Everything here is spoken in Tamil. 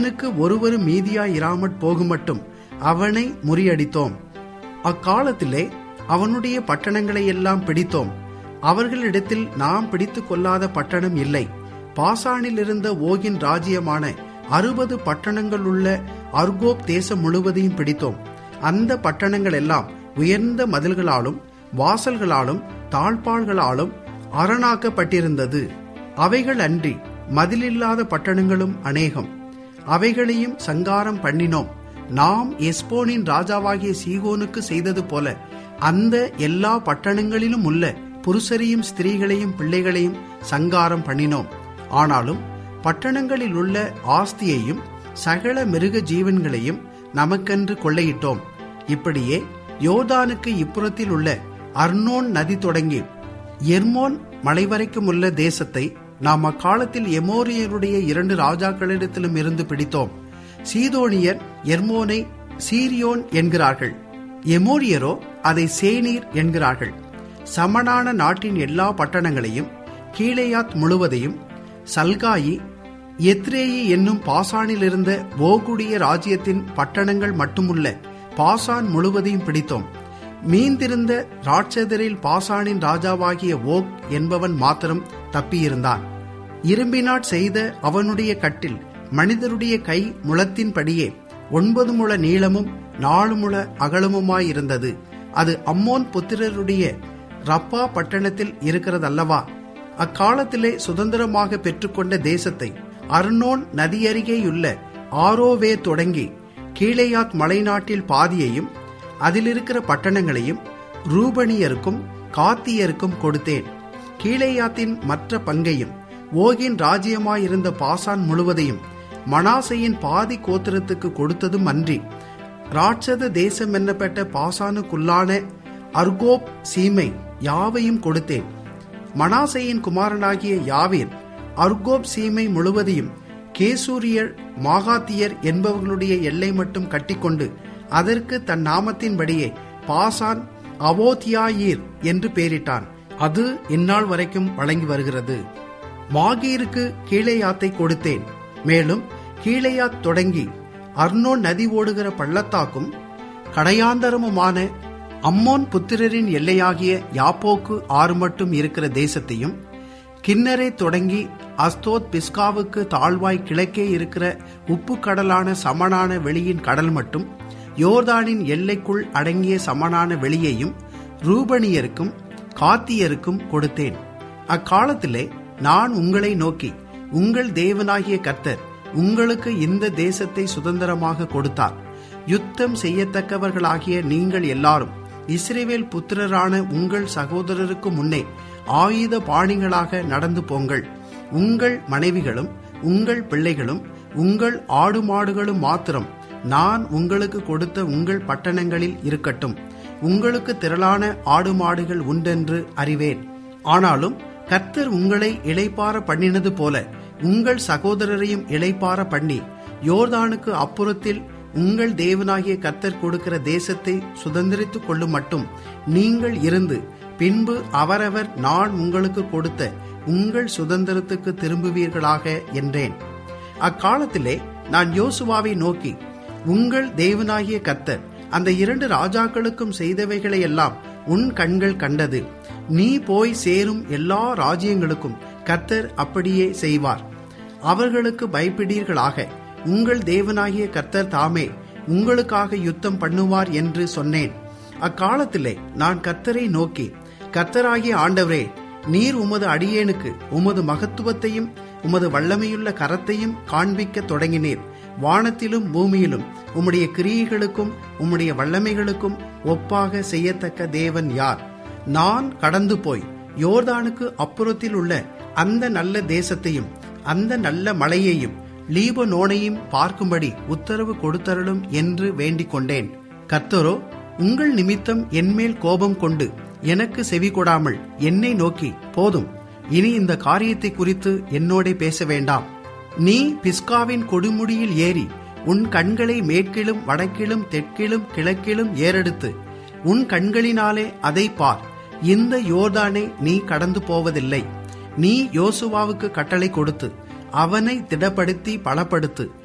அவனுக்கு ஒருவரு மீதியாய் இராமற் போகுமட்டும் அவனை முறியடித்தோம் அக்காலத்திலே அவனுடைய பட்டணங்களை எல்லாம் பிடித்தோம் அவர்களிடத்தில் நாம் பிடித்துக் கொள்ளாத பட்டணம் இல்லை பாசானில் இருந்த ஓகின் ராஜ்யமான அறுபது பட்டணங்கள் உள்ள அர்கோப் தேசம் முழுவதையும் பிடித்தோம் அந்த பட்டணங்கள் எல்லாம் உயர்ந்த மதில்களாலும் வாசல்களாலும் தாழ்பாள்களாலும் அரணாக்கப்பட்டிருந்தது அவைகள் அன்றி மதிலில்லாத பட்டணங்களும் அநேகம் அவைகளையும் சங்காரம் பண்ணினோம் நாம் எஸ்போனின் ராஜாவாகிய சீகோனுக்கு செய்தது போல அந்த எல்லா பட்டணங்களிலும் உள்ள புருஷரையும் ஸ்திரீகளையும் பிள்ளைகளையும் சங்காரம் பண்ணினோம் ஆனாலும் பட்டணங்களில் உள்ள ஆஸ்தியையும் சகல மிருக ஜீவன்களையும் நமக்கென்று கொள்ளையிட்டோம் இப்படியே யோர்தானுக்கு இப்புறத்தில் உள்ள அர்னோன் நதி தொடங்கி எர்மோன் மலை வரைக்கும் உள்ள தேசத்தை நாம் அக்காலத்தில் எமோரியருடைய இரண்டு ராஜாக்களிடத்திலும் இருந்து பிடித்தோம் சீதோனியர் எர்மோனை சீரியோன் என்கிறார்கள் எமோரியரோ அதை சேனீர் என்கிறார்கள் சமனான நாட்டின் எல்லா பட்டணங்களையும் கீழேயாத் முழுவதையும் சல்காயி எத்ரேயி என்னும் பாசானில் இருந்த ஓகுடைய ராஜ்யத்தின் பட்டணங்கள் மட்டுமுள்ள பாசான் முழுவதையும் பிடித்தோம் மீந்திருந்த ராட்சதரில் பாசானின் ராஜாவாகிய ஓக் என்பவன் மாத்திரம் தப்பியிருந்தான் இரும்பினாட் செய்த அவனுடைய கட்டில் மனிதருடைய கை முளத்தின்படியே ஒன்பது முழ நீளமும் நாலு முழ அகலமுமாயிருந்தது அது அம்மோன் புத்திரருடைய ரப்பா பட்டணத்தில் இருக்கிறதல்லவா அக்காலத்திலே சுதந்திரமாக பெற்றுக்கொண்ட தேசத்தை அர்னோன் நதியருகேயுள்ள ஆரோவே தொடங்கி கீழேயாத் மலைநாட்டில் பாதியையும் அதிலிருக்கிற பட்டணங்களையும் ரூபணியருக்கும் காத்தியருக்கும் கொடுத்தேன் கீழேயாத்தின் மற்ற பங்கையும் ஓகின் ராஜ்யமாயிருந்த பாசான் முழுவதையும் மனாசையின் பாதி கோத்திரத்துக்கு கொடுத்ததும் அன்றி ராட்சத தேசம் என்னப்பட்ட பாசானுக்குள்ளான அர்கோப் சீமை யாவையும் கொடுத்தேன் மனாசையின் குமாரனாகிய யாவீர் அர்கோப் சீமை முழுவதையும் கேசூரியர் மாகாத்தியர் என்பவர்களுடைய எல்லை மட்டும் கட்டிக்கொண்டு அதற்கு தன் நாமத்தின்படியே பாசான் அவோத்தியாயீர் என்று பெயரிட்டான் அது இந்நாள் வரைக்கும் வழங்கி வருகிறது மாகீருக்கு கீழேயாத்தை கொடுத்தேன் மேலும் கீழேயாத் தொடங்கி அர்னோன் நதி ஓடுகிற பள்ளத்தாக்கும் கடையாந்தரமுமான அம்மோன் புத்திரரின் எல்லையாகிய யாப்போக்கு ஆறு மட்டும் இருக்கிற தேசத்தையும் கிண்ணரை தொடங்கி அஸ்தோத் பிஸ்காவுக்கு தாழ்வாய் கிழக்கே இருக்கிற உப்பு கடலான சமனான வெளியின் கடல் மட்டும் யோர்தானின் எல்லைக்குள் அடங்கிய சமனான வெளியையும் ரூபணியருக்கும் காத்தியருக்கும் கொடுத்தேன் அக்காலத்திலே நான் உங்களை நோக்கி உங்கள் தேவனாகிய கர்த்தர் உங்களுக்கு இந்த தேசத்தை சுதந்திரமாக கொடுத்தார் யுத்தம் செய்யத்தக்கவர்களாகிய நீங்கள் எல்லாரும் இஸ்ரேவேல் புத்திரரான உங்கள் சகோதரருக்கு முன்னே ஆயுத பாணிகளாக நடந்து போங்கள் உங்கள் மனைவிகளும் உங்கள் பிள்ளைகளும் உங்கள் ஆடு மாடுகளும் மாத்திரம் நான் உங்களுக்கு கொடுத்த உங்கள் பட்டணங்களில் இருக்கட்டும் உங்களுக்கு திரளான ஆடு மாடுகள் உண்டென்று அறிவேன் ஆனாலும் கர்த்தர் உங்களை இளைப்பார பண்ணினது போல உங்கள் சகோதரரையும் இளைப்பார பண்ணி யோர்தானுக்கு அப்புறத்தில் உங்கள் தேவனாகிய கர்த்தர் கொடுக்கிற தேசத்தை சுதந்திரித்துக் கொள்ளும் மட்டும் நீங்கள் இருந்து பின்பு அவரவர் நான் உங்களுக்கு கொடுத்த உங்கள் சுதந்திரத்துக்கு திரும்புவீர்களாக என்றேன் அக்காலத்திலே நான் யோசுவாவை நோக்கி உங்கள் தேவனாகிய கர்த்தர் அந்த இரண்டு ராஜாக்களுக்கும் செய்தவைகளை எல்லாம் உன் கண்கள் கண்டது நீ போய் சேரும் எல்லா ராஜ்யங்களுக்கும் கர்த்தர் அப்படியே செய்வார் அவர்களுக்கு பயப்படீர்களாக உங்கள் தேவனாகிய கர்த்தர் தாமே உங்களுக்காக யுத்தம் பண்ணுவார் என்று சொன்னேன் அக்காலத்திலே நான் கர்த்தரை நோக்கி கர்த்தராகிய ஆண்டவரே நீர் உமது அடியேனுக்கு உமது மகத்துவத்தையும் உமது வல்லமையுள்ள கரத்தையும் காண்பிக்க தொடங்கினீர் வானத்திலும் பூமியிலும் உம்முடைய கிரியைகளுக்கும் உம்முடைய வல்லமைகளுக்கும் ஒப்பாக செய்யத்தக்க தேவன் யார் நான் கடந்து போய் யோர்தானுக்கு அப்புறத்தில் உள்ள அந்த நல்ல தேசத்தையும் அந்த நல்ல மலையையும் லீபனோனையும் பார்க்கும்படி உத்தரவு கொடுத்தருளும் என்று வேண்டிக் கொண்டேன் கர்த்தரோ உங்கள் நிமித்தம் என்மேல் கோபம் கொண்டு எனக்கு செவி கொடாமல் என்னை நோக்கி போதும் இனி இந்த காரியத்தை குறித்து என்னோட பேச வேண்டாம் நீ பிஸ்காவின் கொடுமுடியில் ஏறி உன் கண்களை மேற்கிலும் வடக்கிலும் தெற்கிலும் கிழக்கிலும் ஏறெடுத்து உன் கண்களினாலே அதை பார் இந்த யோர்தானை நீ கடந்து போவதில்லை நீ யோசுவாவுக்கு கட்டளை கொடுத்து அவனை திடப்படுத்தி பலப்படுத்து